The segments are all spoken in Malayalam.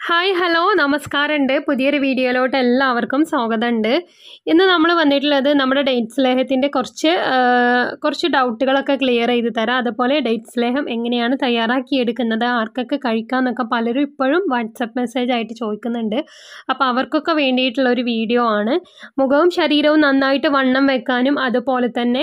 ഹായ് ഹലോ നമസ്കാരമുണ്ട് പുതിയൊരു വീഡിയോയിലോട്ട് എല്ലാവർക്കും സ്വാഗതമുണ്ട് ഇന്ന് നമ്മൾ വന്നിട്ടുള്ളത് നമ്മുടെ ഡേറ്റ്സ് ലേഹത്തിൻ്റെ കുറച്ച് ആ, കുറച്ച് ഡൗട്ടുകളൊക്കെ ക്ലിയർ ചെയ്ത് തരാം അതുപോലെ ഡേറ്റ്സ് ലേഹം എങ്ങനെയാണ് തയ്യാറാക്കിയെടുക്കുന്നത് ആർക്കൊക്കെ കഴിക്കാമെന്നൊക്കെ പലരും ഇപ്പോഴും വാട്സപ്പ് മെസ്സേജ് ആയിട്ട് ചോദിക്കുന്നുണ്ട് അപ്പോൾ അവർക്കൊക്കെ വേണ്ടിയിട്ടുള്ള ഒരു വീഡിയോ ആണ് മുഖവും ശരീരവും നന്നായിട്ട് വണ്ണം വെക്കാനും അതുപോലെ തന്നെ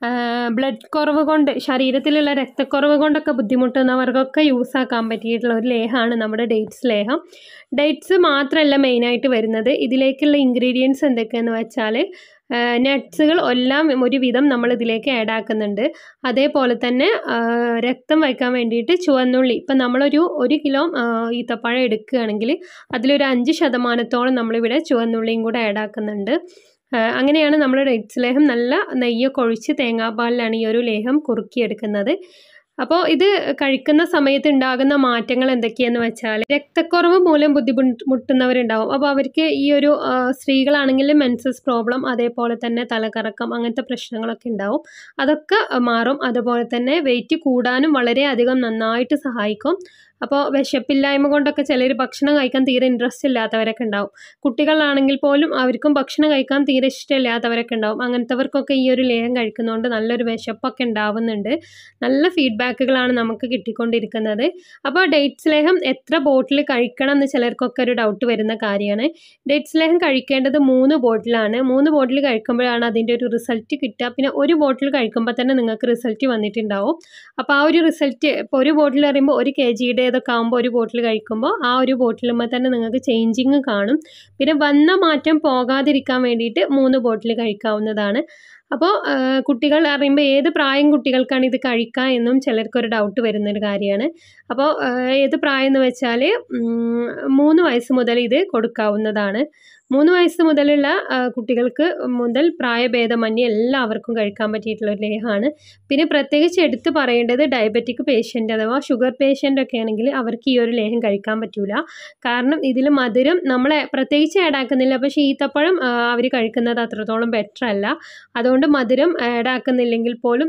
ബ്ലഡ് കുറവ് കൊണ്ട് ശരീരത്തിലുള്ള രക്തക്കുറവ് കൊണ്ടൊക്കെ ബുദ്ധിമുട്ടുന്നവർക്കൊക്കെ യൂസ് ആക്കാൻ പറ്റിയിട്ടുള്ള ഒരു ലേഹമാണ് നമ്മുടെ ഡേറ്റ്സ് ലേഹം ഡേറ്റ്സ് മാത്രമല്ല മെയിനായിട്ട് വരുന്നത് ഇതിലേക്കുള്ള ഇൻഗ്രീഡിയൻസ് എന്തൊക്കെയെന്ന് വെച്ചാൽ നട്ട്സുകൾ എല്ലാം ഒരുവിധം നമ്മൾ ഇതിലേക്ക് ആഡ് ആക്കുന്നുണ്ട് അതേപോലെ തന്നെ ആ, രക്തം വയ്ക്കാൻ വേണ്ടിയിട്ട് ചുവന്നുള്ളി ഇപ്പം നമ്മളൊരു ഒരു കിലോ ആ, ഈത്തപ്പഴം എടുക്കുകയാണെങ്കിൽ അതിലൊരു അഞ്ച് ശതമാനത്തോളം നമ്മളിവിടെ ചുവന്നുള്ളിയും കൂടെ ആഡ് ആക്കുന്നുണ്ട് ആ, അങ്ങനെയാണ് നമ്മൾ ഡേറ്റ്സ് ലേഹം നല്ല നെയ്യൊക്കെ ഒഴിച്ച് തേങ്ങാപ്പാലിലാണ് ഈ ഒരു ലേഹം കുറുക്കിയെടുക്കുന്നത് അപ്പോൾ ഇത് കഴിക്കുന്ന സമയത്ത് ഉണ്ടാകുന്ന മാറ്റങ്ങൾ എന്തൊക്കെയെന്ന് വെച്ചാൽ രക്തക്കുറവ് മൂലം ബുദ്ധിമുട്ടുന്നവരുണ്ടാവും അപ്പോൾ അവർക്ക് ഈ ഒരു ആ, സ്ത്രീകളാണെങ്കിൽ മെൻസസ് പ്രോബ്ലം അതേപോലെ തന്നെ തലകറക്കം അങ്ങനത്തെ പ്രശ്നങ്ങളൊക്കെ ഉണ്ടാവും അതൊക്കെ മാറും അതുപോലെ തന്നെ വെയിറ്റ് കൂടാനും വളരെയധികം നന്നായിട്ട് സഹായിക്കും അപ്പോൾ വിശപ്പില്ലായ്മ കൊണ്ടൊക്കെ ചിലർ ഭക്ഷണം കഴിക്കാൻ തീരെ ഇൻട്രസ്റ്റ് ഇല്ലാത്തവരൊക്കെ ഉണ്ടാവും കുട്ടികളാണെങ്കിൽ പോലും അവർക്കും ഭക്ഷണം കഴിക്കാൻ തീരെ ഇഷ്ടമില്ലാത്തവരൊക്കെ ഉണ്ടാവും അങ്ങനത്തെവർക്കൊക്കെ ഈ ഒരു ലേഹം കഴിക്കുന്നതുകൊണ്ട് നല്ലൊരു വിശപ്പൊക്കെ ഉണ്ടാവുന്നുണ്ട് നല്ല ഫീഡ്ബാക്കുകളാണ് നമുക്ക് കിട്ടിക്കൊണ്ടിരിക്കുന്നത് അപ്പോൾ ഡേറ്റ്സ് ലേഹം എത്ര ബോട്ടിൽ കഴിക്കണം എന്ന് ചിലർക്കൊക്കെ ഒരു ഡൗട്ട് വരുന്ന കാര്യമാണ് ഡേറ്റ്സ് ലേഹം കഴിക്കേണ്ടത് മൂന്ന് ബോട്ടിലാണ് മൂന്ന് ബോട്ടിൽ കഴിക്കുമ്പോഴാണ് അതിൻ്റെ ഒരു റിസൾട്ട് കിട്ടുക പിന്നെ ഒരു ബോട്ടിൽ കഴിക്കുമ്പോൾ തന്നെ നിങ്ങൾക്ക് റിസൾട്ട് വന്നിട്ടുണ്ടാവും അപ്പോൾ ആ ഒരു റിസൾട്ട് ഇപ്പോൾ ഒരു ബോട്ടിൽ പറയുമ്പോൾ ഒരു കെ ജിയുടെ ഇതൊക്കെ ആകുമ്പോൾ ഒരു ബോട്ടിൽ കഴിക്കുമ്പോൾ ആ ഒരു ബോട്ടിലുമ്പോൾ തന്നെ നിങ്ങൾക്ക് ചേഞ്ചിങ് കാണും പിന്നെ വന്ന മാറ്റം പോകാതിരിക്കാൻ വേണ്ടിയിട്ട് മൂന്ന് ബോട്ടിൽ കഴിക്കാവുന്നതാണ് അപ്പോൾ കുട്ടികൾ അറിയുമ്പോൾ ഏത് പ്രായം കുട്ടികൾക്കാണ് ഇത് കഴിക്കുക എന്നും ചിലർക്കൊരു ഡൗട്ട് വരുന്നൊരു കാര്യമാണ് അപ്പോൾ ഏത് പ്രായം എന്ന് വെച്ചാൽ ഉം, മൂന്ന് വയസ്സ് മുതൽ ഇത് കൊടുക്കാവുന്നതാണ് മൂന്ന് വയസ്സ് മുതലുള്ള ആ, കുട്ടികൾക്ക് മുതൽ പ്രായഭേദമന്യേ എല്ലാവർക്കും കഴിക്കാൻ പറ്റിയിട്ടുള്ള ഒരു ലേഹമാണ് പിന്നെ പ്രത്യേകിച്ച് എടുത്ത് പറയേണ്ടത് ഡയബറ്റിക് പേഷ്യൻ്റ് അഥവാ ഷുഗർ പേഷ്യൻ്റ് ഒക്കെ ആണെങ്കിൽ അവർക്ക് ഈ ഒരു ലേഹം കഴിക്കാൻ പറ്റില്ല കാരണം ഇതിൽ മധുരം നമ്മളെ പ്രത്യേകിച്ച് ആഡ് ആക്കുന്നില്ല പക്ഷേ ഈത്തപ്പഴം അവർ കഴിക്കുന്നത് അത്രത്തോളം ബെറ്റർ അല്ല അതുകൊണ്ട് മധുരം ആഡ് ആക്കുന്നില്ലെങ്കിൽ പോലും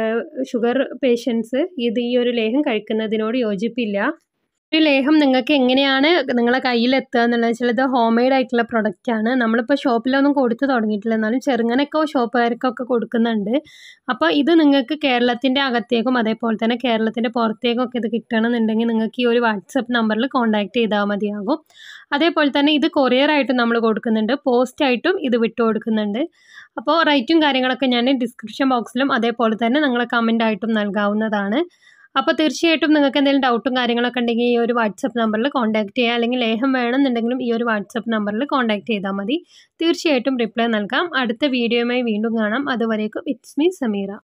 ഷുഗർ പേഷ്യൻസ് ഇത് ഈ ഒരു ലേഹം കഴിക്കുന്നതിനോട് യോജിപ്പില്ല ഒരു ലേഹം നിങ്ങൾക്ക് എങ്ങനെയാണ് നിങ്ങളെ കയ്യിൽ എത്തുക എന്നുള്ളത് വെച്ചാൽ ഇത് ഹോം മെയ്ഡ് ആയിട്ടുള്ള പ്രൊഡക്റ്റ് ആണ് നമ്മളിപ്പോൾ ഷോപ്പിലൊന്നും കൊടുത്ത് തുടങ്ങിയിട്ടില്ല എന്നാലും ചെറുങ്ങനൊക്കെ ഷോപ്പുകാർക്കൊക്കെ കൊടുക്കുന്നുണ്ട് അപ്പോൾ ഇത് നിങ്ങൾക്ക് കേരളത്തിൻ്റെ അകത്തേക്കും അതേപോലെ തന്നെ കേരളത്തിൻ്റെ പുറത്തേക്കും ഒക്കെ ഇത് കിട്ടണമെന്നുണ്ടെങ്കിൽ നിങ്ങൾക്ക് ഈ ഒരു വാട്സപ്പ് നമ്പറിൽ കോൺടാക്ട് ചെയ്താൽ മതിയാകും അതേപോലെ തന്നെ ഇത് കൊറിയർ ആയിട്ടും നമ്മൾ കൊടുക്കുന്നുണ്ട് പോസ്റ്റ് ആയിട്ടും ഇത് വിട്ടു കൊടുക്കുന്നുണ്ട് അപ്പോൾ റേറ്റും കാര്യങ്ങളൊക്കെ ഞാൻ ഡിസ്ക്രിപ്ഷൻ ബോക്സിലും അതേപോലെ തന്നെ നിങ്ങളെ കമൻ്റ് ആയിട്ടും നൽകാവുന്നതാണ് അപ്പോൾ തീർച്ചയായിട്ടും നിങ്ങൾക്ക് എന്തെങ്കിലും ഡൗട്ടും കാര്യങ്ങളൊക്കെ ഉണ്ടെങ്കിൽ ഈ ഒരു വാട്സപ്പ് നമ്പറിൽ കോൺടാക്ട് ചെയ്യുക അല്ലെങ്കിൽ ലേഹം വേണമെന്നുണ്ടെങ്കിലും ഈ ഒരു വാട്സപ്പ് നമ്പറിൽ കോൺടാക്ട് ചെയ്താൽ മതി തീർച്ചയായിട്ടും റിപ്ലൈ നൽകാം അടുത്ത വീഡിയോയുമായി വീണ്ടും കാണാം അതുവരേക്കും ഇറ്റ്സ് മീ സമീറ